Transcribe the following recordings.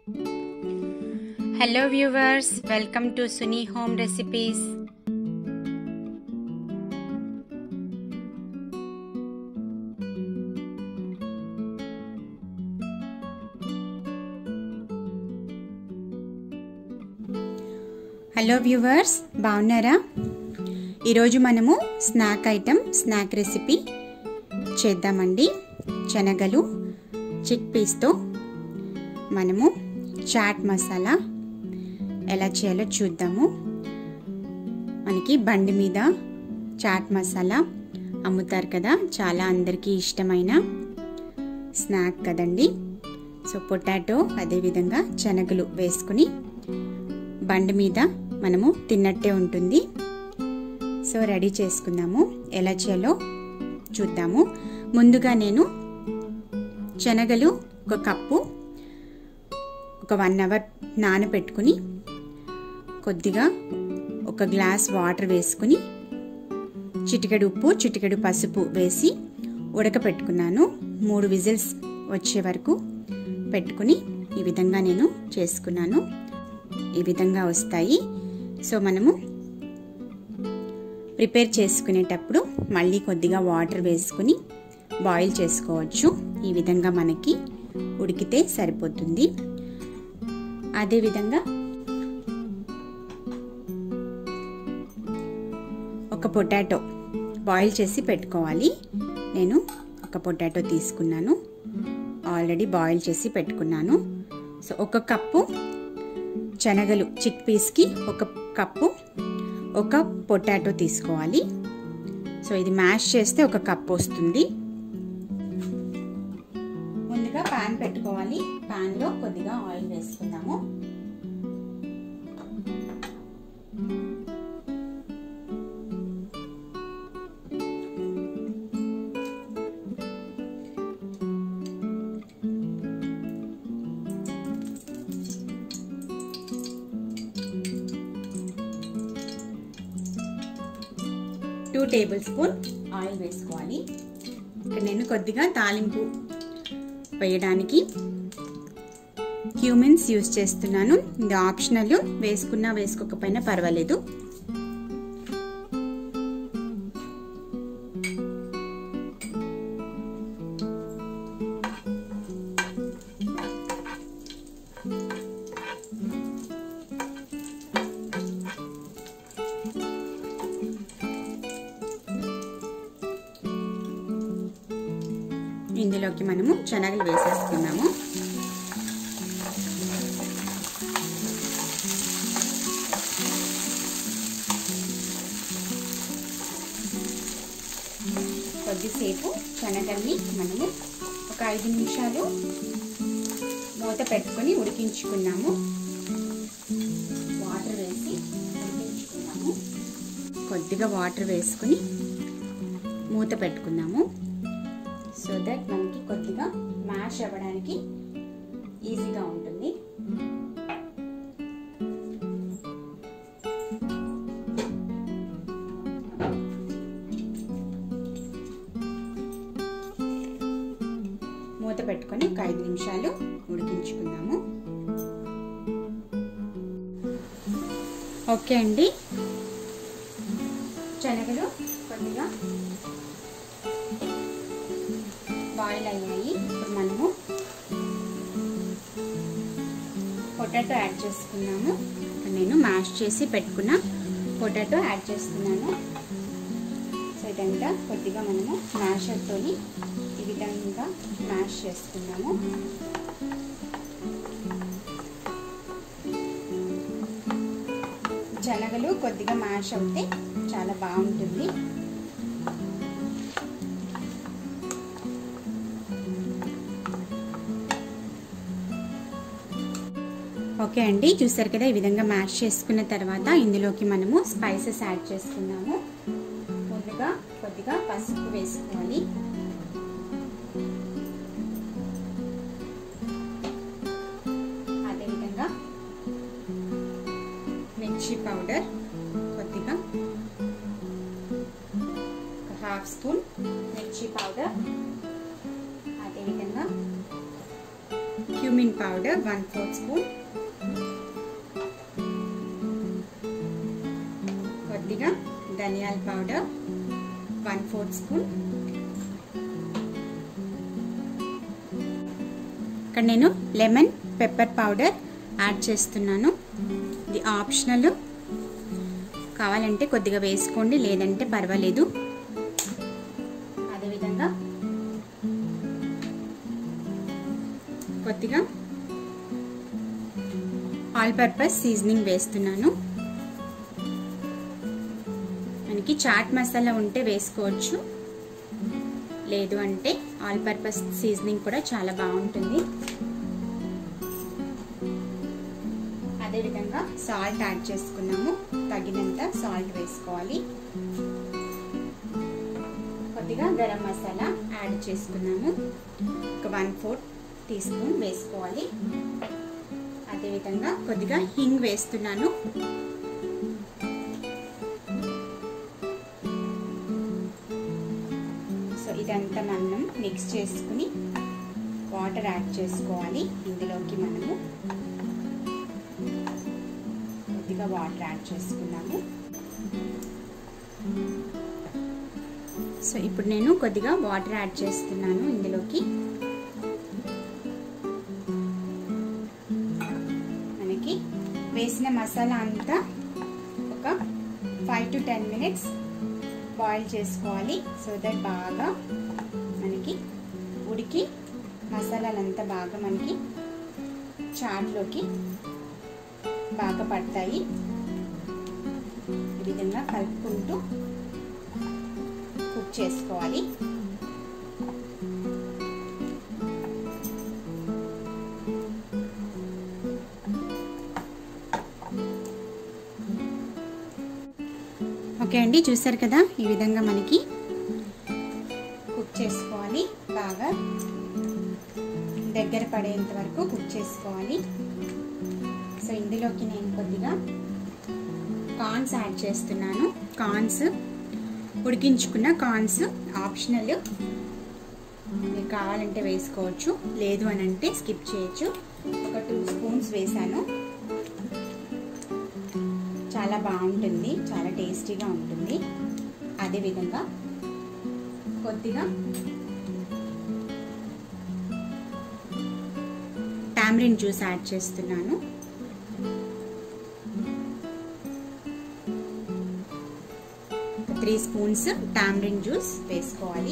Hello viewers welcome to Suni home recipes hello viewers బాగున్నారా ఈరోజు మనము స్నాక్ ఐటమ్ స్నాక్ రెసిపీ చేద్దామండి శనగలు చిక్ పీస్తో మనము చాట్ మసాలా ఎలా చేయాలో చూద్దాము మనకి బండి మీద చాట్ మసాలా అమ్ముతారు కదా చాలా అందరికీ ఇష్టమైన స్నాక్ కదండి సో పొటాటో అదేవిధంగా శనగలు వేసుకుని బండి మీద మనము తిన్నట్టే ఉంటుంది సో రెడీ చేసుకుందాము ఎలా చేయాలో చూద్దాము ముందుగా నేను శనగలు ఒక కప్పు ఒక వన్ అవర్ నానబెట్టుకుని కొద్దిగా ఒక గ్లాస్ వాటర్ వేసుకుని చిటికెడు ఉప్పు చిటికెడు పసుపు వేసి ఉడకపెట్టుకున్నాను మూడు విజిల్స్ వచ్చే వరకు పెట్టుకుని ఈ విధంగా నేను చేసుకున్నాను ఈ విధంగా వస్తాయి సో మనము ప్రిపేర్ చేసుకునేటప్పుడు మళ్ళీ కొద్దిగా వాటర్ వేసుకుని బాయిల్ చేసుకోవచ్చు ఈ విధంగా మనకి ఉడికితే సరిపోతుంది అదేవిధంగా ఒక పొటాటో బాయిల్ చేసి పెట్టుకోవాలి నేను ఒక పొటాటో తీసుకున్నాను ఆల్రెడీ బాయిల్ చేసి పెట్టుకున్నాను సో ఒక కప్పు శనగలు చిక్ పీస్కి ఒక కప్పు ఒక పొటాటో తీసుకోవాలి సో ఇది మ్యాష్ చేస్తే ఒక కప్ వస్తుంది ముందుగా పాన్ పెట్టుకోవాలి పాన్లో కొద్దిగా ఆయిల్ వేసుకుందాము టూ టేబుల్ స్పూన్ ఆయిల్ వేసుకోవాలి ఇక్కడ నేను కొద్దిగా తాలింపు వేయడానికి హ్యూమిన్స్ యూస్ చేస్తున్నాను ఇది ఆప్షనల్ వేసుకున్నా వేసుకోకపోయినా పర్వాలేదు ఇందులోకి మనము శనగలు వేసేసుకున్నాము కొద్దిసేపు శనగల్ని మనము ఒక ఐదు నిమిషాలు మూత పెట్టుకొని ఉడికించుకున్నాము వాటర్ వేసి ఉడికించుకున్నాము కొద్దిగా వాటర్ వేసుకుని మూత పెట్టుకున్నాము సో దట్ మనకి కొద్దిగా మ్యాష్ అవ్వడానికి ఈజీగా ఉంటుంది మూత పెట్టుకొని ఒక ఐదు నిమిషాలు ఉడికించుకుందాము ఓకే అండి శనగలు కొద్దిగా బాయిల్ అయ్యాయి ఇప్పుడు మనము పొటాటో యాడ్ చేసుకున్నాము నేను మ్యాష్ చేసి పెట్టుకున్న పొటాటో యాడ్ చేస్తున్నాను సో ఇదంతా కొద్దిగా మనము మ్యాషర్తో ఈ విధంగా మ్యాష్ చేసుకున్నాము శనగలు కొద్దిగా మ్యాష్ అవుతే చాలా బాగుంటుంది ఓకే అండి చూసారు కదా ఈ విధంగా మ్యాష్ చేసుకున్న తర్వాత ఇందులోకి మనము స్పైసెస్ యాడ్ చేసుకున్నాము ముందుగా కొద్దిగా పసుపు వేసుకోవాలి అదేవిధంగా మిర్చి పౌడర్ కొద్దిగా ఒక హాఫ్ స్పూన్ మిర్చి పౌడర్ అదేవిధంగా cumin powder one fourth spoon కొద్దిగా ధనియాల పౌడర్ వన్ ఫోర్త్ స్పూన్ ఇక్కడ నేను లెమన్ పెప్పర్ పౌడర్ యాడ్ చేస్తున్నాను ఇది ఆప్షనల్ కావాలంటే కొద్దిగా వేసుకోండి లేదంటే పర్వాలేదు అదేవిధంగా కొద్దిగా ఆల్ పర్పస్ సీజనింగ్ వేస్తున్నాను మనకి చాట్ మసాలా ఉంటే వేసుకోవచ్చు లేదు అంటే ఆల్ పర్పస్ సీజనింగ్ కూడా చాలా బాగుంటుంది అదేవిధంగా సాల్ట్ యాడ్ చేసుకున్నాము తగినంత సాల్ట్ వేసుకోవాలి కొద్దిగా గరం మసాలా యాడ్ చేసుకున్నాము ఒక వన్ ఫోర్త్ టీ స్పూన్ వేసుకోవాలి అదేవిధంగా కొద్దిగా హింగ్ వేస్తున్నాను సో ఇదంతా మనం మిక్స్ చేసుకుని వాటర్ యాడ్ చేసుకోవాలి ఇందులోకి మనము కొద్దిగా వాటర్ యాడ్ చేసుకున్నాము సో ఇప్పుడు నేను కొద్దిగా వాటర్ యాడ్ చేస్తున్నాను ఇందులోకి మనకి వేసిన మసాలా అంతా ఒక five to ten minutes boil చేసుకోవాలి సో దట్ బాగా మనకి ఉడికి మసాలాలంతా బాగా మనకి చాట్లోకి బాగా పడతాయి ఈ విధంగా కలుపుకుంటూ కుక్ చేసుకోవాలి ఓకే అండి చూసారు కదా ఈ విధంగా మనకి కుక్ చేసుకోవాలి బాగా దగ్గర పడేంత వరకు కుక్ చేసుకోవాలి సో ఇందులోకి నేను కొద్దిగా కార్న్స్ యాడ్ చేస్తున్నాను కార్న్స్ ఉడికించుకున్న కార్న్స్ ఆప్షనల్ మీకు కావాలంటే వేసుకోవచ్చు లేదు అని అంటే స్కిప్ చేయొచ్చు ఒక టూ స్పూన్స్ వేసాను చాలా బాగుంటుంది చాలా టేస్టీగా ఉంటుంది అదేవిధంగా కొద్దిగా టామరిన్ జ్యూస్ యాడ్ చేస్తున్నాను త్రీ స్పూన్స్ టామరిన్ జ్యూస్ వేసుకోవాలి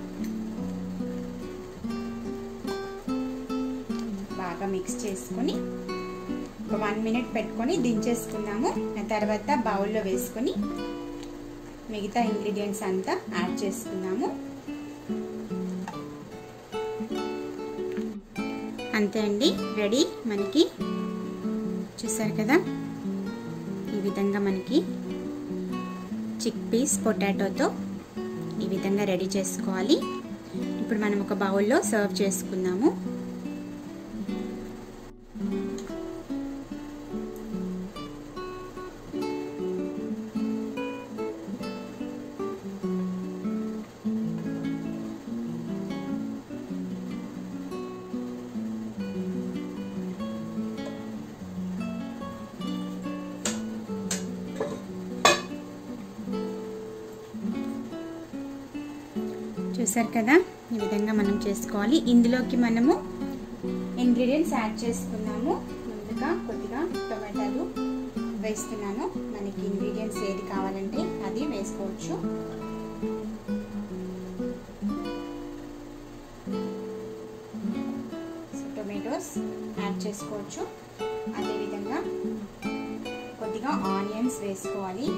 బాగా మిక్స్ చేసుకొని ఒక వన్ మినిట్ పెట్టుకొని దించేసుకున్నాము తర్వాత బౌల్లో వేసుకొని మిగతా ఇంగ్రీడియంట్స్ అంతా యాడ్ చేసుకున్నాము అంతే అండి రెడీ మనకి చూసారు కదా ఈ విధంగా మనకి చిక్ పీస్ పొటాటోతో ఈ విధంగా రెడీ చేసుకోవాలి ఇప్పుడు మనం ఒక బౌల్లో సర్వ్ చేసుకుందాము చూసారు కదా ఈ విధంగా మనం చేసుకోవాలి ఇందులోకి మనము ఇంగ్రీడియంట్స్ యాడ్ చేసుకున్నాము ముందుగా కొద్దిగా టొమాటోలు వేస్తున్నాను మనకి ఇంగ్రీడియంట్స్ ఏది కావాలంటే అది వేసుకోవచ్చు టొమాటోస్ యాడ్ చేసుకోవచ్చు అదేవిధంగా కొద్దిగా ఆనియన్స్ వేసుకోవాలి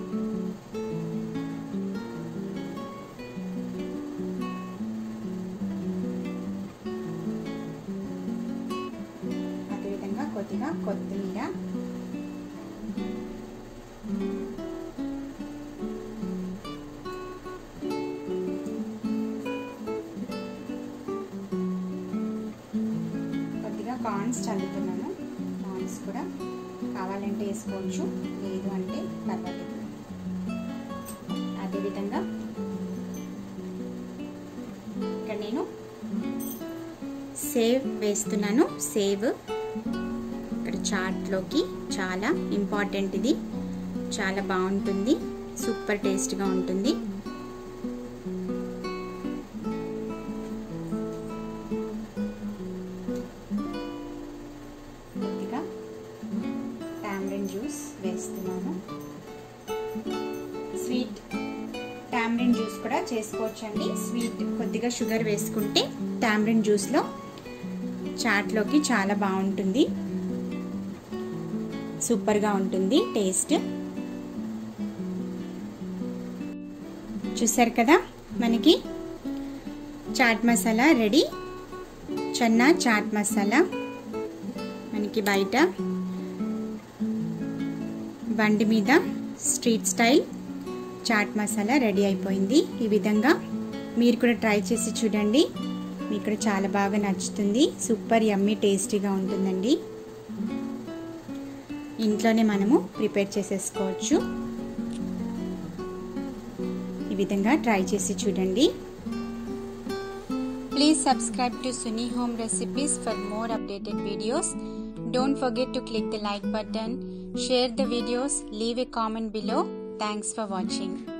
అదేవిధంగా కొద్దిగా కొత్తిమీర కొద్దిగా కార్న్స్ చల్లుతున్నాను కార్న్స్ కూడా కావాలంటే వేసుకోవచ్చు లేదు అంటే పర్వాలేదు అదేవిధంగా ఇక్కడ నేను సేవ్ వేస్తున్నాను సేవ్ ఇక్కడ చాట్లోకి చాలా ఇంపార్టెంట్ ఇది చాలా బాగుంటుంది సూపర్ టేస్ట్గా ఉంటుంది కొద్దిగా టామరిన్ జ్యూస్ వేస్తున్నాను స్వీట్ టామరిన్ జ్యూస్ కూడా చేసుకోవచ్చండి స్వీట్ కొద్దిగా షుగర్ వేసుకుంటే టామరిన్ జ్యూస్లో చాట్లోకి చాలా బాగుంటుంది సూపర్గా ఉంటుంది టేస్ట్ చూసారు కదా మనకి చాట్ మసాలా రెడీ చన్నా చాట్ మసాలా మనకి బయట బండి మీద street style chaat masala ready అయిపోయింది ఈ విధంగా మీరు కూడా ట్రై చేసి చూడండి మీకు కూడా చాలా బాగా నచ్చుతుంది సూపర్ యమ్మీ టేస్టీగా ఉంటుందండి ఇంట్లోనే మనము ప్రిపేర్ చేసేసుకోవచ్చు ఈ విధంగా ట్రై చేసి చూడండి please subscribe to Suni home recipes for more updated videos don't forget to click the like button, share the videos, leave a comment below. Thanks for watching.